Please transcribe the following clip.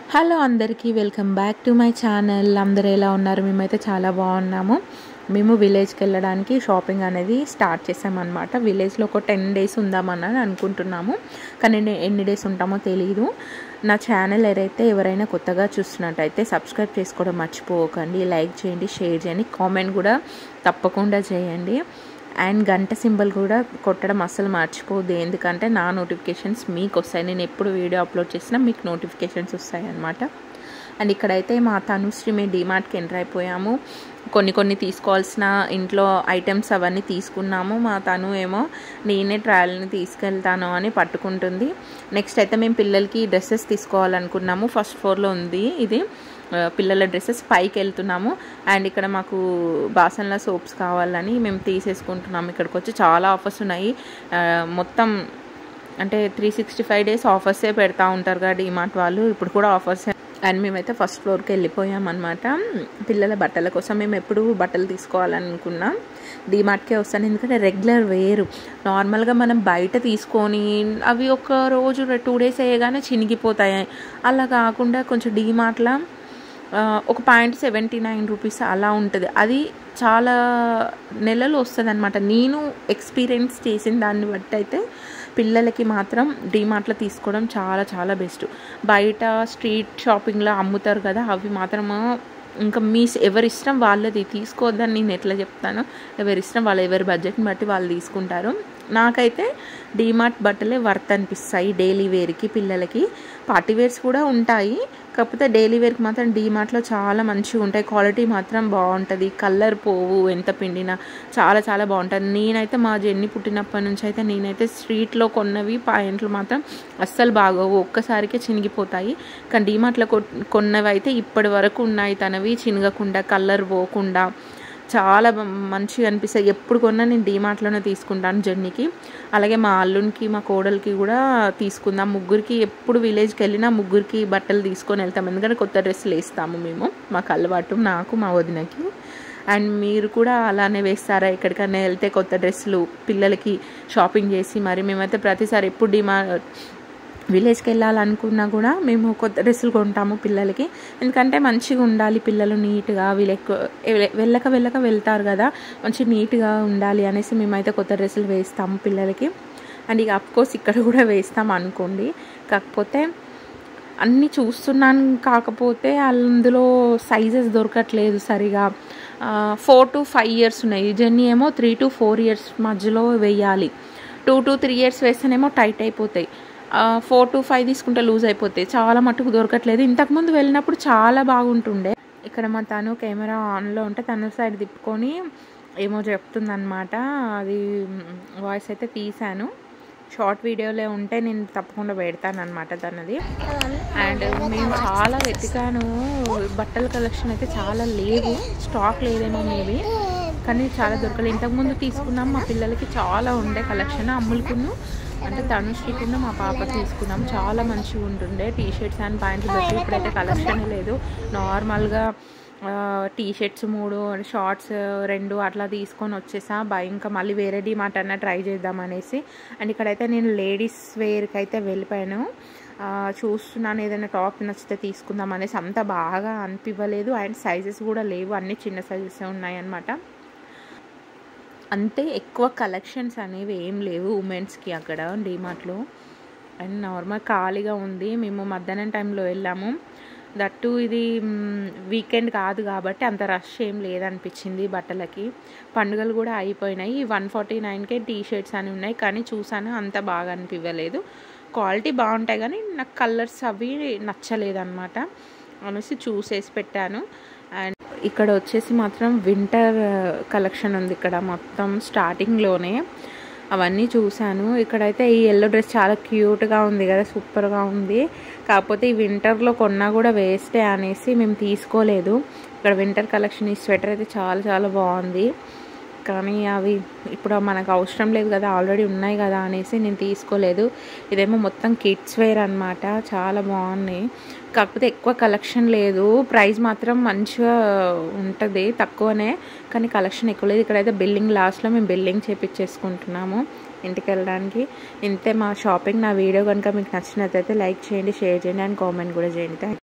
hello అందరికీ welcome back to my channel అందరూ ఎలా ఉన్నారు మేమైతే చాలా బాగున్నాము మేము విలేజ్కి వెళ్ళడానికి షాపింగ్ అనేది స్టార్ట్ చేసామన్నమాట విలేజ్లో ఒక టెన్ డేస్ ఉందామని అనుకుంటున్నాము కానీ నే- ఎన్ని డేస్ ఉంటామో తెలియదు నా ఛానల్ ఏదైతే ఎవరైనా కొత్తగా చూస్తున్నట్టయితే సబ్స్క్రైబ్ చేసుకోవడం మర్చిపోకండి లైక్ చేయండి షేర్ చేయండి కామెంట్ కూడా తప్పకుండా చేయండి అండ్ గంట సింబల్ కూడా కొట్టడం అస్సలు మర్చిపోద్దు ఎందుకంటే నా నోటిఫికేషన్స్ మీకు వస్తాయి నేను ఎప్పుడు వీడియో అప్లోడ్ చేసినా మీకు నోటిఫికేషన్స్ వస్తాయి అనమాట అండ్ ఇక్కడైతే మా తనుశ్రీ మేము డిమార్ట్కి ఎంటర్ అయిపోయాము కొన్ని కొన్ని తీసుకోవాల్సిన ఇంట్లో ఐటమ్స్ అవన్నీ తీసుకున్నాము మా తను ఏమో నేనే ట్రయల్ని తీసుకెళ్తాను అని పట్టుకుంటుంది నెక్స్ట్ అయితే మేము పిల్లలకి డ్రెస్సెస్ తీసుకోవాలనుకున్నాము ఫస్ట్ ఫ్లోర్లో ఉంది ఇది ఆ, పిల్లల డ్రెస్సెస్ పైకి వెళ్తున్నాము అండ్ ఇక్కడ మాకు బాసన్ల సోప్స్ కావాలని మేము తీసేసుకుంటున్నాము ఇక్కడికి వచ్చి చాలా ఆఫర్స్ ఉన్నాయి ఆ, మొత్తం అంటే త్రీ సిక్స్టీ ఫైవ్ డేస్ ఆఫర్సే పెడతా ఉంటారు కదా డిమార్ట్ వాళ్ళు ఇప్పుడు కూడా ఆఫర్స్ అండ్ మేమైతే ఫస్ట్ ఫ్లోర్కి వెళ్ళిపోయాం అనమాట పిల్లల బట్టల కోసం మేము ఎప్పుడు బట్టలు తీసుకోవాలనుకున్నాం డిమార్ట్కే వస్తాను ఎందుకంటే రెగ్యులర్ వేరు నార్మల్గా మనం బయట తీసుకొని అవి ఒక రోజు టూ డేస్ వేయగానే చినిగిపోతాయి అలా కాకుండా కొంచెం డిమార్ట్లో ఆ, ఒక పాయింట్ సెవెంటీ నైన్ రూపీస్ అలా ఉంటుంది అది చాలా నెలలు వస్తుంది అనమాట నేను ఎక్స్పీరియన్స్ చేసిన దాన్ని బట్టి అయితే పిల్లలకి మాత్రం డీమార్ట్లో తీసుకోవడం చాలా చాలా బెస్ట్ బయట స్ట్రీట్ షాపింగ్లో అమ్ముతారు కదా అవి మాత్రము ఇంకా మీ ఎవరి ఇష్టం వాళ్ళది తీసుకోవద్దని నేను ఎట్లా చెప్తాను ఎవరి ఇష్టం వాళ్ళు ఎవరి బడ్జెట్ని బట్టి వాళ్ళు తీసుకుంటారు నాకైతే డీమార్ట్ బట్టలే వర్త్ అనిపిస్తాయి డైలీ వేర్కి పిల్లలకి పార్టీ వేర్స్ కూడా ఉంటాయి కాకపోతే డైలీ వేర్కి మాత్రం డీమార్ట్లో చాలా మంచిగా ఉంటాయి క్వాలిటీ మాత్రం బాగుంటుంది కలర్ పోవు ఎంత పిండినా చాలా చాలా బాగుంటుంది నేనైతే మా జెన్ని పుట్టినప్పటి నుంచి అయితే నేనైతే స్ట్రీట్లో కొన్నవి పాయింట్లు మాత్రం అస్సలు బాగోవు ఒక్కసారికే చినిగిపోతాయి కానీ డీమార్ట్లో కొ- కొన్నవి అయితే ఇప్పటి వరకు ఉన్నాయి తనవి చినగకుండా కలర్ పోకుండా చాలా బ- మంచిగా అనిపిస్తాయి ఎప్పుడు కొన్నా నేను డీమార్ట్లోనే తీసుకుంటాను జర్నీకి అలాగే మా అల్లునికి మా కోడలికి కూడా తీసుకుందాం ముగ్గురికి ఎప్పుడు విలేజ్కి వెళ్ళినా ముగ్గురికి బట్టలు తీసుకొని వెళ్తాం ఎందుకంటే కొత్త డ్రెస్సులు వేస్తాము మేము మాకు అలవాటు నాకు మా వదినకి అండ్ మీరు కూడా అలానే వేస్తారా ఎక్కడికైనా వెళ్తే కొత్త డ్రెస్సులు పిల్లలకి షాపింగ్ చేసి మరి మేమైతే ప్రతిసారి ఎప్పుడు డిమా విలేజ్కి వెళ్ళాలనుకున్నా కూడా మేము కొత్త డ్రెస్సులు కొంటాము పిల్లలకి ఎందుకంటే మంచిగా ఉండాలి పిల్లలు నీట్గా వీళ్ళు ఎక్కువ వెళ్ళక వెళ్ళక వెళ్తారు కదా మంచి నీట్గా ఉండాలి అనేసి మేమైతే కొత్త డ్రెస్సులు వేస్తాము పిల్లలకి అండ్ ఇక అఫ్కోర్స్ ఇక్కడ కూడా వేస్తాం అనుకోండి కాకపోతే అన్నీ చూస్తున్నాను కాకపోతే అందులో సైజెస్ దొరకట్లేదు సరిగా ఫోర్ టు ఫైవ్ ఇయర్స్ ఉన్నాయి జర్నీ ఏమో త్రీ టు ఫోర్ ఇయర్స్ మధ్యలో వేయాలి టూ టు త్రీ ఇయర్స్ వేస్తేనేమో టైట్ అయిపోతాయి ఫోర్ టు ఫైవ్ తీసుకుంటే లూజ్ అయిపోతాయి చాలా మట్టుకు దొరకట్లేదు ఇంతకుముందు వెళ్ళినప్పుడు చాలా బాగుంటుండే ఇక్కడ మా తను కెమెరా ఆన్లో ఉంటే తన సైడ్ తిప్పుకొని ఏమో చెప్తుందన్నమాట అది వాయిస్ అయితే తీశాను షార్ట్ వీడియోలో ఉంటే నేను తప్పకుండా పెడతాను అనమాట తనది అండ్ మేము చాలా వెతికాను బట్టల కలెక్షన్ అయితే చాలా లేవు స్టాక్ లేదేమో మేబీ కానీ చాలా దొరకలేదు ఇంతకుముందు తీసుకున్నాం మా పిల్లలకి చాలా ఉండే కలెక్షన్ అమ్ములకును అంటే తనుశ్రీకున్న మా పాప తీసుకున్నాం చాలా మంచిగా ఉంటుండే టీ షర్ట్స్ అండ్ ప్యాంట్లు దొరికి ఇప్పుడైతే కలెక్షన్ లేదు నార్మల్గా టీ షర్ట్స్ మూడు షార్ట్స్ రెండు అట్లా తీసుకొని వచ్చేసా బై ఇంకా మళ్ళీ వేరే డిమార్ట్ అన్న ట్రై చేద్దాం అనేసి అండ్ ఇక్కడైతే నేను లేడీస్ వేర్కి అయితే వెళ్ళిపోయాను ఆ, చూస్తున్నాను ఏదైనా టాప్ నచ్చితే తీసుకుందాం అనేసి అంత బాగా అనిపివ్వలేదు అండ్ సైజెస్ కూడా లేవు అన్ని చిన్న సైజెస్ ఉన్నాయన్నమాట అంతే ఎక్కువ కలెక్షన్స్ అనేవి ఏం లేవు ఉమెన్స్కి అక్కడ డిమార్ట్లో అండ్ నార్మల్ ఖాళీగా ఉంది మేము మధ్యాహ్నం టైంలో వెళ్ళాము దట్టు ఇది వీకెండ్ కాదు కాబట్టి అంత రష్ ఏం లేదనిపించింది బట్టలకి పండుగలు కూడా అయిపోయినాయి వన్ ఫార్టీ నైన్కే టీ షర్ట్స్ అని ఉన్నాయి కానీ చూసాను అంత బాగా అనిపించలేదు క్వాలిటీ బాగుంటాయి కానీ నాకు కలర్స్ అవి నచ్చలేదన్నమాట అనేసి చూసేసి పెట్టాను అండ్ ఇక్కడ వచ్చేసి మాత్రం వింటర్ కలెక్షన్ ఉంది ఇక్కడ మొత్తం స్టార్టింగ్లోనే అవన్నీ చూశాను ఇక్కడైతే ఈ ఎల్లో డ్రెస్ చాలా క్యూట్గా ఉంది కదా సూపర్గా ఉంది కాకపోతే ఈ వింటర్లో కొన్నా కూడా వేస్టే అనేసి మేము తీసుకోలేదు ఇక్కడ వింటర్ కలెక్షన్ ఈ స్వెటర్ అయితే చాలా చాలా బాగుంది కానీ అవి ఇప్పుడు మనకు అవసరం లేదు కదా ఆల్రెడీ ఉన్నాయి కదా అనేసి నేను తీసుకోలేదు ఇదేమో మొత్తం కిడ్స్ వేర్ అనమాట చాలా బాగున్నాయి కాకపోతే ఎక్కువ కలెక్షన్ లేదు ప్రైస్ మాత్రం మంచిగా ఉంటుంది తక్కువనే కానీ కలెక్షన్ ఎక్కువ లేదు ఇక్కడైతే బిల్లింగ్ లాస్ట్లో మేము బిల్లింగ్ చేపించేసుకుంటున్నాము ఇంటికి వెళ్ళడానికి ఇంతే మా షాపింగ్ నా వీడియో కనుక మీకు నచ్చినట్లయితే లైక్ చేయండి షేర్ చేయండి అండ్ కామెంట్ కూడా చేయండి థ్యాంక్